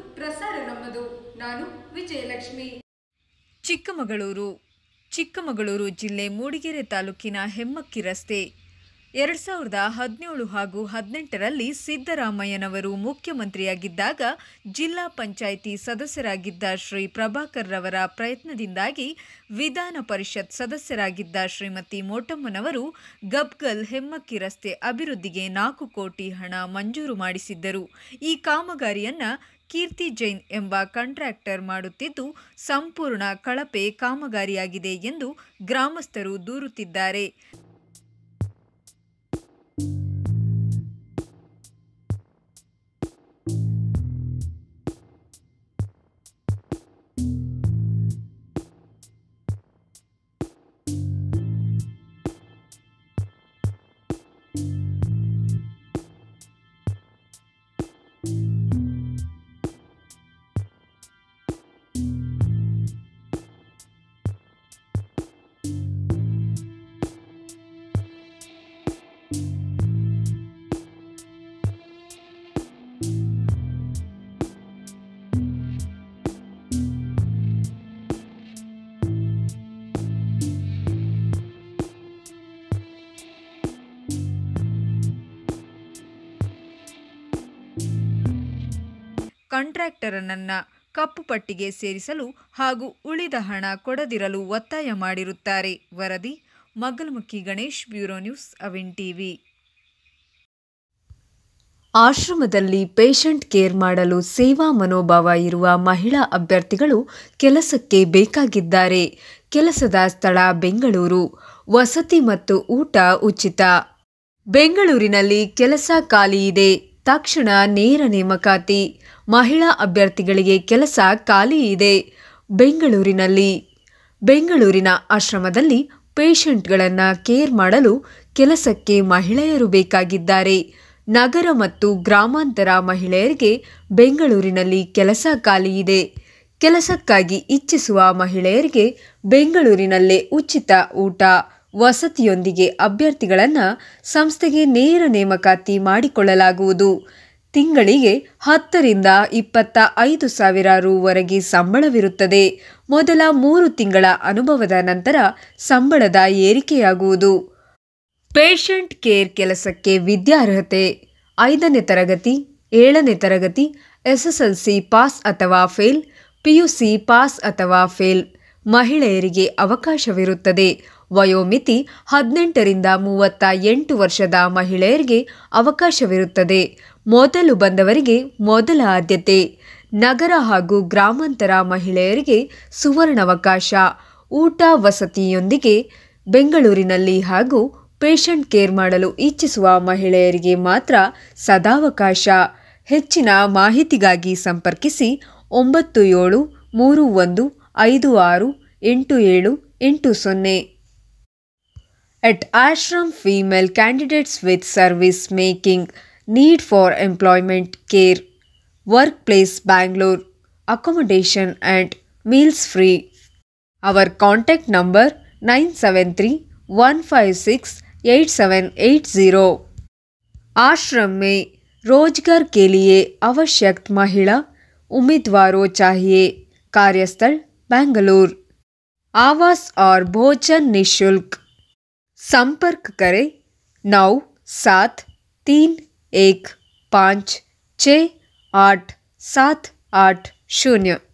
ಪ್ರಸಾರ ನಮ್ಮದು ನಾನು ವಿಜಯಲಕ್ಷ್ಮಿ ಚಿಕ್ಕಮಗಳೂರು ಚಿಕ್ಕಮಗಳೂರು ಜಿಲ್ಲೆ ಮೂಡಿಗೆರೆ ತಾಲೂಕಿನ ಹೆಮ್ಮಕ್ಕಿ ರಸ್ತೆ ಎರಡು ಸಾವಿರದ ಹದಿನೇಳು ಹಾಗೂ ಹದಿನೆಂಟರಲ್ಲಿ ಸಿದ್ದರಾಮಯ್ಯನವರು ಮುಖ್ಯಮಂತ್ರಿಯಾಗಿದ್ದಾಗ ಜಿಲ್ಲಾ ಪಂಚಾಯಿತಿ ಸದಸ್ಯರಾಗಿದ್ದ ಶ್ರೀ ಪ್ರಭಾಕರ್ ರವರ ಪ್ರಯತ್ನದಿಂದಾಗಿ ವಿಧಾನ ಪರಿಷತ್ ಸದಸ್ಯರಾಗಿದ್ದ ಶ್ರೀಮತಿ ಮೋಟಮ್ಮನವರು ಗಬ್ಗಲ್ ಹೆಮ್ಮಕ್ಕಿ ರಸ್ತೆ ಅಭಿವೃದ್ಧಿಗೆ ನಾಲ್ಕು ಕೋಟಿ ಹಣ ಮಂಜೂರು ಮಾಡಿಸಿದ್ದರು ಈ ಕಾಮಗಾರಿಯನ್ನ ಕೀರ್ತಿ ಜೈನ್ ಎಂಬ ಕಾಂಟ್ರಾಕ್ಟರ್ ಮಾಡುತ್ತಿದ್ದು ಸಂಪೂರ್ಣ ಕಳಪೆ ಕಾಮಗಾರಿಯಾಗಿದೆ ಎಂದು ಗ್ರಾಮಸ್ಥರು ದೂರುತ್ತಿದ್ದಾರೆ ಕಾಂಟ್ರಾಕ್ಟರನನ್ನ ಕಪ್ಪು ಪಟ್ಟಿಗೆ ಸೇರಿಸಲು ಹಾಗೂ ಉಳಿದ ಹಣ ಕೊಡದಿರಲು ಒತ್ತಾಯ ಮಾಡಿರುತ್ತಾರೆ ವರದಿ ಮಗಲ್ಮುಖಿ ಗಣೇಶ್ ಬ್ಯೂರೋ ನ್ಯೂಸ್ ಅವಿನ್ ಟಿವಿ ಆಶ್ರಮದಲ್ಲಿ ಪೇಷಂಟ್ ಕೇರ್ ಮಾಡಲು ಸೇವಾ ಮನೋಭಾವ ಇರುವ ಮಹಿಳಾ ಅಭ್ಯರ್ಥಿಗಳು ಕೆಲಸಕ್ಕೆ ಬೇಕಾಗಿದ್ದಾರೆ ಕೆಲಸದ ಸ್ಥಳ ಬೆಂಗಳೂರು ವಸತಿ ಮತ್ತು ಊಟ ಉಚಿತ ಬೆಂಗಳೂರಿನಲ್ಲಿ ಕೆಲಸ ಖಾಲಿ ಇದೆ ತಕ್ಷಣ ನೇರ ನೇಮಕಾತಿ ಮಹಿಳಾ ಅಭ್ಯರ್ಥಿಗಳಿಗೆ ಕೆಲಸ ಖಾಲಿ ಇದೆ ಬೆಂಗಳೂರಿನಲ್ಲಿ ಬೆಂಗಳೂರಿನ ಆಶ್ರಮದಲ್ಲಿ ಪೇಷಂಟ್ಗಳನ್ನು ಕೇರ್ ಮಾಡಲು ಕೆಲಸಕ್ಕೆ ಮಹಿಳೆಯರು ಬೇಕಾಗಿದ್ದಾರೆ ನಗರ ಮತ್ತು ಗ್ರಾಮಾಂತರ ಮಹಿಳೆಯರಿಗೆ ಬೆಂಗಳೂರಿನಲ್ಲಿ ಕೆಲಸ ಖಾಲಿ ಇದೆ ಕೆಲಸಕ್ಕಾಗಿ ಇಚ್ಛಿಸುವ ಮಹಿಳೆಯರಿಗೆ ಬೆಂಗಳೂರಿನಲ್ಲೇ ಉಚಿತ ಊಟ ವಸತಿಯೊಂದಿಗೆ ಅಭ್ಯರ್ಥಿಗಳನ್ನು ಸಂಸ್ಥೆಗೆ ನೇರ ನೇಮಕಾತಿ ಮಾಡಿಕೊಳ್ಳಲಾಗುವುದು ತಿಂಗಳಿಗೆ ಹತ್ತರಿಂದ ಇಪ್ಪತ್ತ ಐದು ಸಾವಿರ ರೂವರೆಗೆ ಸಂಬಳವಿರುತ್ತದೆ ಮೊದಲ ಮೂರು ತಿಂಗಳ ಅನುಭವದ ನಂತರ ಸಂಬಳದ ಏರಿಕೆಯಾಗುವುದು ಪೇಷಂಟ್ ಕೇರ್ ಕೆಲಸಕ್ಕೆ ವಿದ್ಯಾರ್ಹತೆ ಐದನೇ ತರಗತಿ ಏಳನೇ ತರಗತಿ ಎಸ್ಎಸ್ಎಲ್ಸಿ ಪಾಸ್ ಅಥವಾ ಫೇಲ್ ಪಿಯುಸಿ ಪಾಸ್ ಅಥವಾ ಫೇಲ್ ಮಹಿಳೆಯರಿಗೆ ಅವಕಾಶವಿರುತ್ತದೆ ವಯೋಮಿತಿ ಹದಿನೆಂಟರಿಂದ ಮೂವತ್ತ ಎಂಟು ವರ್ಷದ ಮಹಿಳೆಯರಿಗೆ ಅವಕಾಶವಿರುತ್ತದೆ ಮೊದಲು ಬಂದವರಿಗೆ ಮೊದಲ ಆದ್ಯತೆ ನಗರ ಹಾಗೂ ಗ್ರಾಮಾಂತರ ಮಹಿಳೆಯರಿಗೆ ಸುವರ್ಣಾವಕಾಶ ಊಟ ವಸತಿಯೊಂದಿಗೆ ಬೆಂಗಳೂರಿನಲ್ಲಿ ಹಾಗೂ ಪೇಷಂಟ್ ಕೇರ್ ಮಾಡಲು ಇಚ್ಛಿಸುವ ಮಹಿಳೆಯರಿಗೆ ಮಾತ್ರ ಸದಾವಕಾಶ ಹೆಚ್ಚಿನ ಮಾಹಿತಿಗಾಗಿ ಸಂಪರ್ಕಿಸಿ ಒಂಬತ್ತು ಏಳು ಮೂರು ಒಂದು ಐದು ಆರು ಎಂಟು ಏಳು ಎಂಟು ಸೊನ್ನೆ At Ashram, female candidates with service making need for employment care, workplace Bangalore, accommodation and meals free. Our contact number 973 156 8780. आश्रम में रोजगार के लिए आवश्यक महिला उम्मीदवारों चाहिए कार्यस्थल बेंगलुरु आवास और भोजन निशुल्क संपर्क करें नौ सात तीन एक पाँच छ आठ सात आठ शून्य